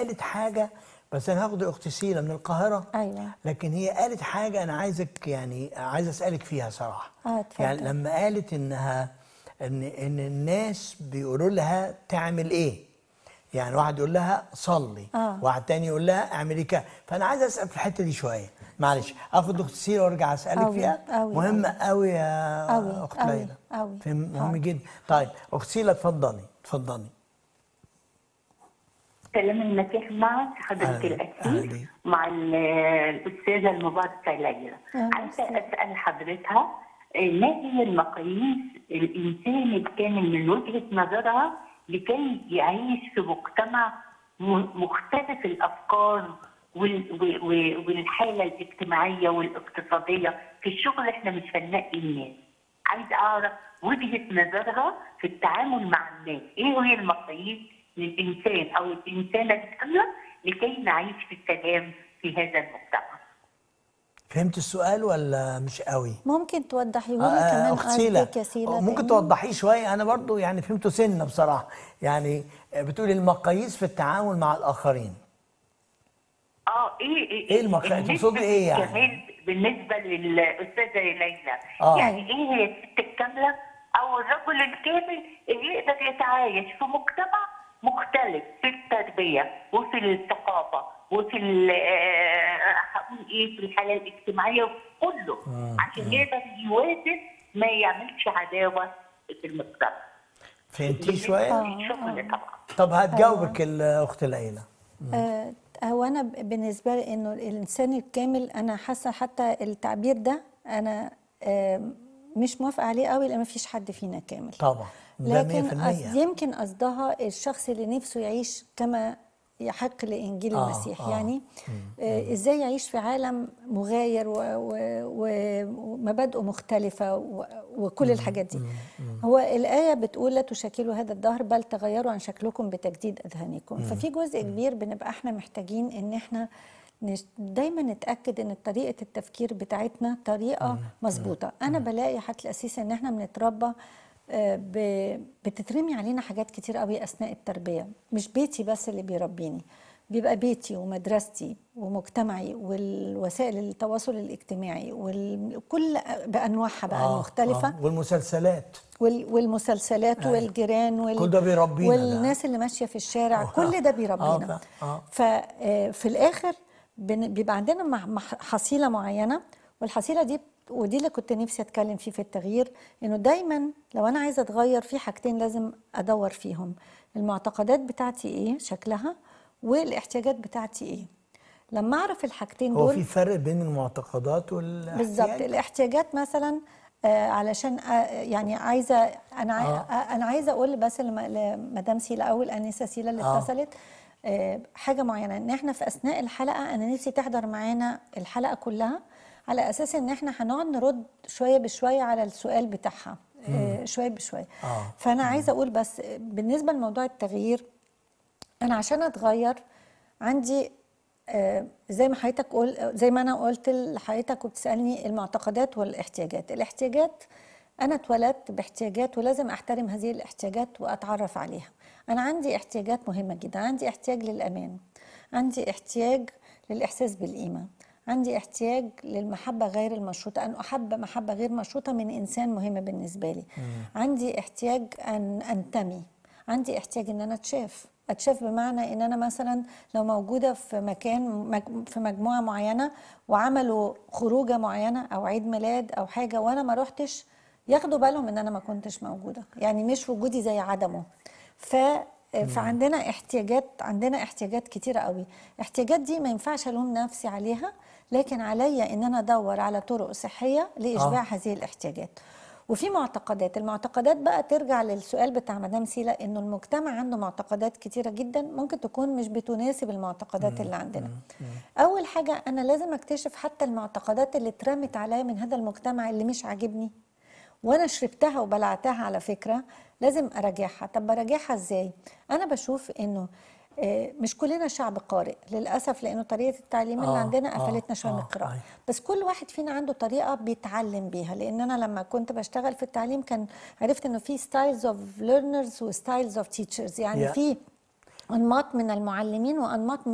قالت حاجه بس انا هاخد اخت سيلا من القاهره ايوه لكن هي قالت حاجه انا عايزك يعني عايز اسالك فيها صراحه اه اتفضل. يعني لما قالت انها ان ان الناس بيقولوا لها تعمل ايه يعني واحد يقول لها صلي آه. واحد تاني يقول لها اعملي كذا فانا عايز اسال في الحته دي شويه معلش اخد اخت سيلا وارجع اسالك أوي، فيها أوي، مهمه قوي يا أوي، اخت أوي، ليلى أوي. فهم- مهم حاضر. جدا طيب اخت سيلا اتفضلي اتفضلي سلام المسيح معك حضرة أهلا- أهلا الأسيس بيك. مع ال- الأستاذة المباركة ليلى أهلا عايزة أسأل حضرتها آه، ما هي المقاييس الإنسان الكامل من وجهة نظرها لكي يعيش في مجتمع م- مختلف الأفكار وال- و- و- والحالة الاجتماعية والاقتصادية في الشغل احنا مش هنلاقي الناس عايزة أعرف وجهة نظرها في التعامل مع الناس إيه هي المقاييس للإنسان أو الإنسانة الكاملة لكي نعيش في السلام في هذا المجتمع فهمت السؤال ولا مش قوي ممكن توضحيه لي آه، كمان اخت سيلا قصدك يا سيلا ممكن تاني؟ توضحيه شويه انا برضو يعني فهمته سنه بصراحه يعني بتقولي المقاييس في التعامل مع الاخرين اه ايه ايه إيه المقا- بالنسبة تقصدي إيه يعني؟ للجمال بالنسبه للاستاذه ليلى آه. يعني ايه هي الست الكامله او الرجل الكامل اللي يقدر يتعايش في مجتمع مختلف في التربيه وفي الثقافه وفي ال- آه، هقول ايه في الحياه الاجتماعيه كله عشان يقدر يوازن ما يعملش عداوه في المجتمع فهمتيه شويه الشغل طبعا طب هتجاوبك الاخت ليلى آه، هو انا ب- بالنسبه لي انه الانسان الكامل انا حاسه حتى التعبير ده انا آه، مش موافقه عليه قوي لان مفيش حد فينا كامل طبعا ده لكن 100% قصد- يمكن قصدها الشخص اللي نفسه يعيش كما يحق لانجيل آه، المسيح آه. يعني آه ازاي يعيش في عالم مغاير و- و- و- ومبادئه مختلفه و- وكل الحاجات دي هو الايه بتقول لا تشكلوا هذا الدهر بل تغيروا عن شكلكم بتجديد اذهانكم ففي جزء كبير بنبقى احنا محتاجين ان احنا نش- دايما نتاكد ان طريقه التفكير بتاعتنا طريقه مظبوطه انا بلاقي حتى الاساس ان احنا بنتربى آه، ب- بتترمي علينا حاجات كتير قوي اثناء التربيه مش بيتي بس اللي بيربيني بيبقى بيتي ومدرستي ومجتمعي والوسائل التواصل الاجتماعي وكل بانواعها بقى آه، المختلفه آه. والمسلسلات وال- والمسلسلات والجيران وال... كل ده بيربينا ده. والناس اللي ماشيه في الشارع آه. كل ده آه، بيربينا ف- آه. ففي الاخر بن- بيبقى عندنا مح- مح- حصيله معينه والحصيله دي ودي اللي كنت نفسي اتكلم فيه في التغيير انه دايما لو انا عايزه اتغير في حاجتين لازم ادور فيهم المعتقدات بتاعتي ايه شكلها والاحتياجات بتاعتي ايه لما اعرف الحاجتين هو دول في فرق بين المعتقدات والاحتياج بالظبط الاحتياجات مثلا آه، علشان آه، يعني عايزه انا عاي... آه. انا عايزه اقول بس لم- لمدام سيلا او الانسه سيلا اللي آه. اتصلت آه، حاجه معينه ان احنا في اثناء الحلقه انا نفسي تحضر معانا الحلقه كلها على اساس ان احنا هنقعد نرد شويه بشويه على السؤال بتاعها آه، شويه بشويه آه. فانا عايزه اقول بس بالنسبه لموضوع التغيير انا عشان اتغير عندي آه، زي ما حضرتك قول زي ما انا قلت لحضرتك وبتسالني المعتقدات والاحتياجات الاحتياجات انا اتولدت باحتياجات ولازم احترم هذه الاحتياجات واتعرف عليها انا عندي احتياجات مهمه جدا عندي احتياج للامان عندي احتياج للاحساس بالقيمه عندي احتياج للمحبة غير المشروطة أن أحب محبة غير مشروطة من إنسان مهم بالنسبة لي عندي احتياج أن أنتمي عندي احتياج أن أنا أتشاف أتشاف بمعنى أن أنا مثلا لو موجودة في مكان مج- في مجموعة معينة وعملوا خروجة معينة أو عيد ميلاد أو حاجة وأنا ما روحتش ياخدوا بالهم ان انا ما كنتش موجوده يعني مش وجودي زي عدمه ف فعندنا احتياجات عندنا احتياجات كتيره قوي الاحتياجات دي ما ينفعش الوم نفسي عليها لكن عليا ان انا ادور على طرق صحيه لاشباع آه. هذه الاحتياجات وفي معتقدات المعتقدات بقى ترجع للسؤال بتاع مدام سيلا انه المجتمع عنده معتقدات كتيره جدا ممكن تكون مش بتناسب المعتقدات اللي عندنا اول حاجه انا لازم اكتشف حتى المعتقدات اللي اترمت عليا من هذا المجتمع اللي مش عاجبني وانا شربتها وبلعتها على فكره لازم اراجعها طب براجعها ازاي انا بشوف انه آه، مش كلنا شعب قارئ للاسف لانه طريقه التعليم اللي آه، عندنا آه، قفلتنا شويه من آه، القراءه أيوة. بس كل واحد فينا عنده طريقه بيتعلم بيها لان انا لما كنت بشتغل في التعليم كان عرفت انه في ستايلز اوف ليرنرز وستايلز اوف تيتشرز يعني Yeah. في انماط من المعلمين وانماط من